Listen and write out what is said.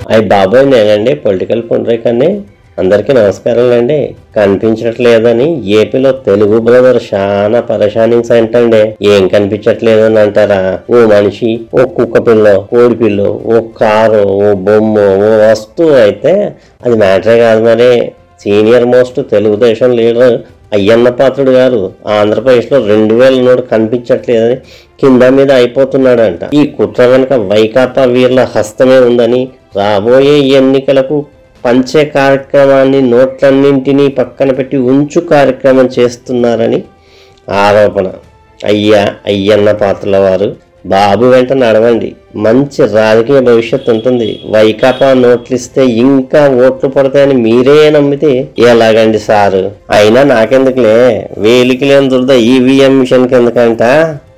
అయ్యి బాబాయ్ నేనండి పొలిటికల్ పుండ్రేకాన్ని అందరికీ నమస్కారం అండి కనిపించట్లేదని ఏపీలో తెలుగు బ్రదర్ చాలా పరేషానింగ్స్ అంటండి ఏం కనిపించట్లేదని అంటారా ఓ మనిషి ఓ కుక్క పిల్ల కోడి పిల్ల ఓ కారు ఓ బొమ్మ ఓ వస్తువు అయితే అది మ్యాటరే కాదు మరి senior most Telugu Desam leader Ayyanna Patrudu గారు ఆంధ్రప్రదేశ్లో రెండు వేల నోడు కనిపించట్లేదని కింద మీద అయిపోతున్నాడంట ఈ కుట్ర వెనుక వైకాపా వీర్ల హస్తమే ఉందని రాబోయే ఎన్నికలకు పంచే కార్యక్రమాన్ని నోట్లన్నింటినీ పక్కన పెట్టి ఉంచు కార్యక్రమం చేస్తున్నారని ఆరోపణ అయ్యా అయ్యన్న పాత్రల వారు బాబు వెంట నడవండి మంచి రాజకీయ భవిష్యత్తు ఉంటుంది వైకాపా నోట్లు ఇస్తే ఇంకా ఓట్లు పడతాయని మీరే నమ్మితే ఎలాగండి సారు అయినా నాకెందుకులే వేలికి లేని దురద ఈవీఎం మిషన్ కిందకంట